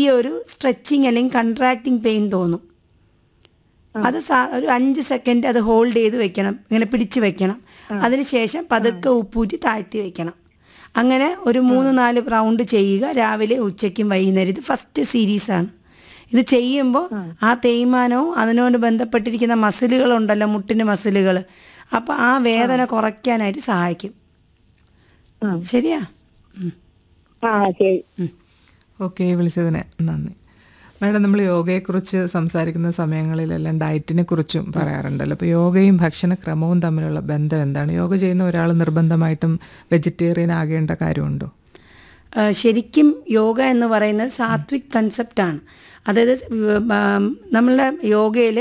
ചെറിയൊരു സ്ട്രെച്ചിങ് അല്ലെങ്കിൽ കൺട്രാക്റ്റിംഗ് പെയിൻ തോന്നും അത് സാ- ഒരു അഞ്ച് സെക്കൻഡ് അത് ഹോൾഡ് ചെയ്ത് വെക്കണം ഇങ്ങനെ പിടിച്ച് വെക്കണം അതിനുശേഷം പതുക്കെ ഉപ്പൂറ്റി താഴ്ത്തി വെക്കണം അങ്ങനെ ഒരു മൂന്ന് നാല് റൗണ്ട് ചെയ്യുക രാവിലെ ഉച്ചയ്ക്കും വൈകുന്നേരം ഇത് ഫസ്റ്റ് സീരീസാണ് ഇത് ചെയ്യുമ്പോൾ ആ തേയ്മാനവും അതിനോട് ബന്ധപ്പെട്ടിരിക്കുന്ന മസിലുകളുണ്ടല്ലോ മുട്ടിൻ്റെ മസിലുകൾ അപ്പോൾ ആ വേദന കുറയ്ക്കാനായിട്ട് സഹായിക്കും ആ. ശരിയാ ഉം. ആ ശരി ഓക്കെ വിളിച്ചതിന് നന്ദി മാഡം നമ്മൾ യോഗയെക്കുറിച്ച് സംസാരിക്കുന്ന സമയങ്ങളിലെല്ലാം ഡയറ്റിനെ കുറിച്ചും പറയാറുണ്ടല്ലോ അപ്പോൾ യോഗയും ഭക്ഷണക്രമവും തമ്മിലുള്ള ബന്ധം എന്താണ് യോഗ ചെയ്യുന്ന ഒരാൾ നിർബന്ധമായിട്ടും വെജിറ്റേറിയൻ ആകേണ്ട കാര്യമുണ്ടോ ആ, ശരിക്കും യോഗ എന്ന് പറയുന്നത് സാത്വിക് കൺസെപ്റ്റാണ് അതായത് നമ്മളുടെ യോഗയിൽ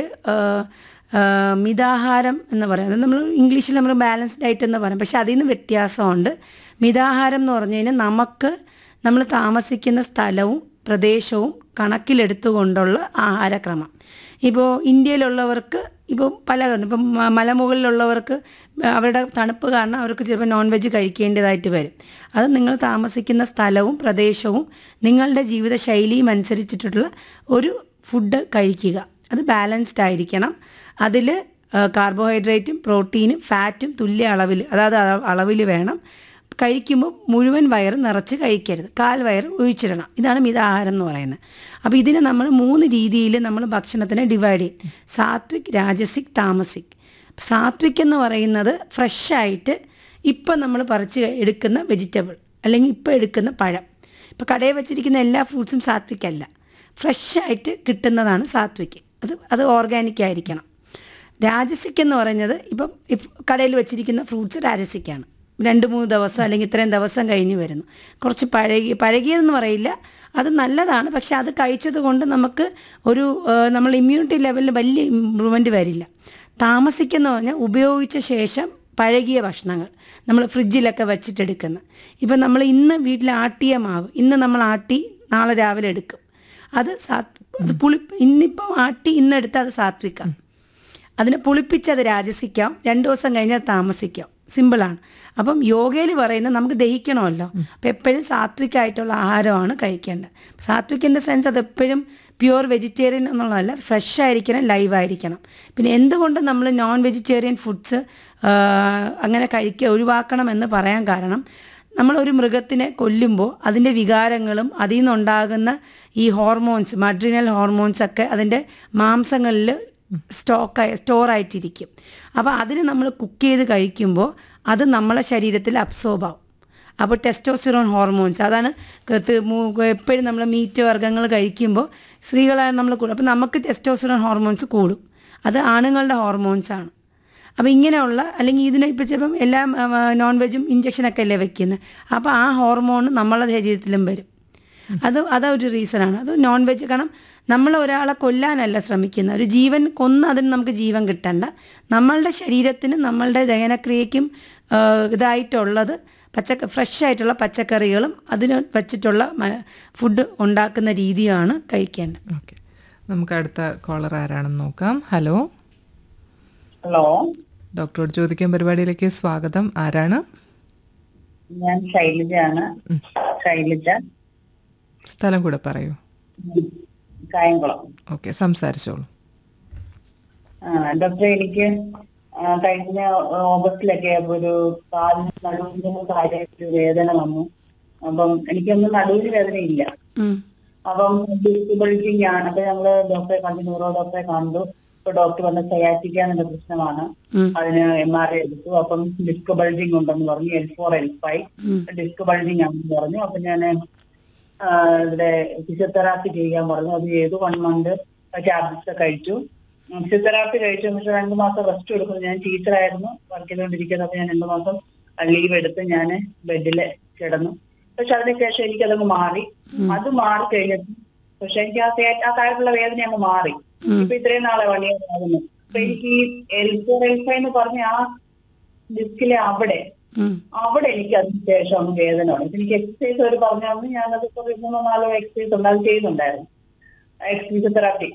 മിതാഹാരം എന്ന് പറയുന്നത് നമ്മൾ ഇംഗ്ലീഷിൽ നമ്മൾ ബാലൻസ്ഡ് ഡയറ്റ് എന്ന് പറയും പക്ഷെ അതിൽ നിന്ന് വ്യത്യാസമുണ്ട് മിതാഹാരം എന്ന് പറഞ്ഞു കഴിഞ്ഞാൽ നമുക്ക് നമ്മൾ താമസിക്കുന്ന സ്ഥലവും പ്രദേശവും കണക്കിലെടുത്തുകൊണ്ടുള്ള ആഹാരക്രമം ഇപ്പോൾ ഇന്ത്യയിലുള്ളവർക്ക് ഇപ്പോൾ പല കാരണം ഇപ്പം മ- മലമുകളിലുള്ളവർക്ക് അവരുടെ തണുപ്പ് കാരണം അവർക്ക് ചിലപ്പോൾ നോൺ വെജ് കഴിക്കേണ്ടതായിട്ട് വരും അത് നിങ്ങൾ താമസിക്കുന്ന സ്ഥലവും പ്രദേശവും നിങ്ങളുടെ ജീവിതശൈലിയും അനുസരിച്ചിട്ടുള്ള ഒരു ഫുഡ് കഴിക്കുക അത് ബാലൻസ്ഡ് ആയിരിക്കണം അതിൽ കാർബോഹൈഡ്രേറ്റും പ്രോട്ടീനും ഫാറ്റും തുല്യ അളവിൽ അതായത് അളവിൽ വേണം കഴിക്കുമ്പോൾ മുഴുവൻ വയറ് നിറച്ച് കഴിക്കരുത് കാൽ വയറ് ഒഴിച്ചിടണം ഇതാണ് മിതാഹാരം എന്ന് പറയുന്നത് അപ്പോൾ ഇതിനെ നമ്മൾ മൂന്ന് രീതിയിൽ നമ്മൾ ഭക്ഷണത്തിനെ ഡിവൈഡ് ചെയ്യും സാത്വിക് രാജസിക് താമസിക് സാത്വിക് എന്ന് പറയുന്നത് ഫ്രഷായിട്ട് ഇപ്പം നമ്മൾ പറിച്ച് എടുക്കുന്ന വെജിറ്റബിൾ അല്ലെങ്കിൽ ഇപ്പോൾ എടുക്കുന്ന പഴം ഇപ്പോൾ കടയിൽ വെച്ചിരിക്കുന്ന എല്ലാ ഫ്രൂട്ട്സും സാത്വിക് അല്ല ഫ്രഷായിട്ട് കിട്ടുന്നതാണ് സാത്വിക് അത് അത് ഓർഗാനിക് ആയിരിക്കണം രാജസിക് എന്ന് പറയുന്നത് ഇപ്പം ഇഫ് കടയിൽ വെച്ചിരിക്കുന്ന ഫ്രൂട്ട്സ് രാജസിക്കാണ് രണ്ട് മൂന്ന് ദിവസം അല്ലെങ്കിൽ ഇത്രയും ദിവസം കഴിഞ്ഞ് വരുന്നു കുറച്ച് പഴകി പഴകിയതെന്ന് പറയില്ല അത് നല്ലതാണ് പക്ഷെ അത് കഴിച്ചത് കൊണ്ട് നമുക്ക് ഒരു ഏഹ്, നമ്മൾ ഇമ്മ്യൂണിറ്റി ലെവലിൽ വലിയ ഇമ്പ്രൂവ്മെൻറ്റ് വരില്ല താമസിക്കുന്ന പറഞ്ഞാൽ ഉപയോഗിച്ച ശേഷം പഴകിയ ഭക്ഷണങ്ങൾ നമ്മൾ ഫ്രിഡ്ജിലൊക്കെ വെച്ചിട്ടെടുക്കുന്ന ഇപ്പം നമ്മൾ ഇന്ന് വീട്ടിൽ ആട്ടിയ മാവ് ഇന്ന് നമ്മൾ ആട്ടി നാളെ രാവിലെ എടുക്കും അത് സാത് അത് പുളി ഇന്നിപ്പം ആട്ടി ഇന്നെടുത്ത് അത് സാത്വിക്കാം അതിനെ പുളിപ്പിച്ചത് രാജസിക്കാം രണ്ട് ദിവസം കഴിഞ്ഞാൽ താമസിക്കാം സിമ്പിളാണ് അപ്പം യോഗയിൽ പറയുന്നത് നമുക്ക് ദഹിക്കണമല്ലോ അപ്പം എപ്പോഴും സാത്വികമായിട്ടുള്ള ആഹാരമാണ് കഴിക്കേണ്ടത് സാത്വിക്കിൻ്റെ സെൻസ് അത് എപ്പോഴും പ്യുവർ വെജിറ്റേറിയൻ എന്നുള്ളതല്ല ഫ്രഷ് ആയിരിക്കണം ലൈവ് ആയിരിക്കണം പിന്നെ എന്തുകൊണ്ട് നമ്മൾ നോൺ വെജിറ്റേറിയൻ ഫുഡ്സ് അങ്ങനെ കഴിക്കുക ഒഴിവാക്കണം എന്ന് പറയാൻ കാരണം നമ്മളൊരു മൃഗത്തിനെ കൊല്ലുമ്പോൾ അതിൻ്റെ വികാരങ്ങളും അതിൽ നിന്നുണ്ടാകുന്ന ഈ ഹോർമോൺസ് മഡ്രിനൽ ഹോർമോൺസ് ഒക്കെ അതിൻ്റെ മാംസങ്ങളിൽ സ്റ്റോക്കായി സ്റ്റോറായിട്ടിരിക്കും അപ്പോൾ അതിന് നമ്മൾ കുക്ക് ചെയ്ത് കഴിക്കുമ്പോൾ അത് നമ്മളെ ശരീരത്തിൽ അബ്സോർബ് ആവും അപ്പോൾ ടെസ്റ്റോസ്റ്റിറോൺ ഹോർമോൺസ് അതാണ് എപ്പോഴും നമ്മൾ മീറ്റ് വർഗ്ഗങ്ങൾ കഴിക്കുമ്പോൾ സ്ത്രീകളായ നമ്മൾ കൂടും അപ്പോൾ നമുക്ക് ടെസ്റ്റോസ്റ്റിറോൺ ഹോർമോൺസ് കൂടും അത് ആണുങ്ങളുടെ ഹോർമോൺസ് ആണ് അപ്പോൾ ഇങ്ങനെയുള്ള അല്ലെങ്കിൽ ഇതിനെ ഇപ്പോൾ ചിലപ്പം എല്ലാം നോൺ വെജും ഇഞ്ചക്ഷനൊക്കെ അല്ലേ വെക്കുന്നത് അപ്പോൾ ആ ഹോർമോൺ നമ്മളെ ശരീരത്തിലും വരും അത് അതൊരു റീസണാണ് അത് നോൺ വെജ് കാരണം നമ്മൾ ഒരാളെ കൊല്ലാനല്ല ശ്രമിക്കുന്നത് ഒരു ജീവൻ കൊന്ന് അതിന് നമുക്ക് ജീവൻ കിട്ടണ്ട നമ്മളുടെ ശരീരത്തിന് നമ്മളുടെ ദഹനക്രിയയ്ക്കും ആ, ഇതായിട്ടുള്ളത് പച്ചക്ക ഫ്രഷ് ആയിട്ടുള്ള പച്ചക്കറികളും അതിന് വെച്ചിട്ടുള്ള മ- ഫുഡ് ഉണ്ടാക്കുന്ന രീതിയാണ് കഴിക്കേണ്ടത് ഓക്കെ നമുക്ക് അടുത്ത കോളർ ആരാണെന്ന് നോക്കാം ഹലോ ഹലോ ഡോക്ടറോട് ചോദിക്കാൻ പരിപാടിയിലേക്ക് സ്വാഗതം ആരാണ് ഞാൻ ശൈലജയാണ് ശൈലജ സ്ഥലം കൂടെ പറയൂ ഉം, കായംകുളം ഓക്കെ സംസാരിച്ചോളൂ ആ, ഡോക്ടറെ എനിക്ക് ആ, കഴിഞ്ഞ ഓഗസ്റ്റിലൊക്കെ ഒരു കാലിന് നടുവിന് കാര്യമായിട്ട് വേദന വന്നു അപ്പം എനിക്കൊന്നും നടുവിന് വേദന ഇല്ല ഉം. അപ്പം ഡിസ്ബിലിറ്റിംഗ് ആണ് അപ്പൊ ഞങ്ങള് ഡോക്ടറെ കണ്ടു ന്യൂറോ ഡോക്ടറെ കണ്ടു ഇപ്പൊ ഡോക്ടർ പറഞ്ഞ സയാറ്റിക്ക എന്നുള്ള പ്രശ്നമാണ് ഉം. അതിന് എം ആർ ഐ എടുത്തു അപ്പം ഡിസ്ക് ബൾജിങ് ഉണ്ടെന്ന് പറഞ്ഞു എൽ ഫോർ എൽ ഫൈവ് ഉം. ഡിസ്ക് ബൾജിങ് ആണെന്ന് പറഞ്ഞു അപ്പൊ ഞാൻ ഇവിടെ ഫിസിയോതെറാപ്പി ചെയ്യാൻ പറഞ്ഞു അത് ചെയ്തു വൺ മന്ത് ടാബ്ലറ്റ്സ് കഴിച്ചു ഫിസിയോതെറാപ്പി കഴിച്ചു പക്ഷെ രണ്ടു മാസം റെസ്റ്റ് എടുക്കുന്നു ഞാൻ ടീച്ചറായിരുന്നു വർക്ക് ചെയ്തുകൊണ്ടിരിക്കുന്നത് അപ്പൊ ഞാൻ രണ്ടു മാസം ലീവ് എടുത്ത് ഞാൻ ബെഡില് കിടന്നു പക്ഷെ അതിനുശേഷം എനിക്കതങ്ങ് മാറി അത് മാറി കഴിഞ്ഞപ്പോൾ പക്ഷെ എനിക്ക് ആ തേ- ആ കാര്യത്തിലുള്ള വേദന അങ്ങ് മാറി ഇപ്പൊ ഇത്രയും നാളെ വൺ ഇയർ ആകുന്നു അപ്പൊ എനിക്ക് ഈ എൽ ഫോർ എൽ ഫൈവ് എന്ന് പറഞ്ഞ ആ ഡിസ്കിലെ അവിടെ ഉം. അവിടെ എനിക്ക് അതിന് ശേഷം ഒന്ന് വേദന ഉണ്ട് എനിക്ക് എക്സസൈസ് അവർ പറഞ്ഞു തന്നു ഞാനത് ഇപ്പൊ ഒരു മൂന്നോ നാലോ എക്സസൈസ് ഉണ്ട് അത് ചെയ്യുന്നുണ്ടായിരുന്നു എക്സസൈസ് തെറാപ്പി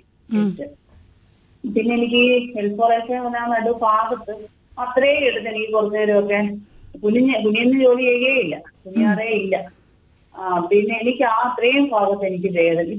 പിന്നെ എനിക്ക് ഹെൽത്ത് ഫോറേഷൻ ആ നടു ഭാഗത്ത് അത്രയും എടുത്ത് എനിക്ക് കുറച്ചു നേരമൊക്കെ കുനിഞ്ഞ് കുനിയുന്ന ജോലി ചെയ്യുകയില്ല കുനിയാറേ ഇല്ല ആ പിന്നെ എനിക്ക് ആ അത്രയും ഭാഗത്ത് എനിക്ക് വേദന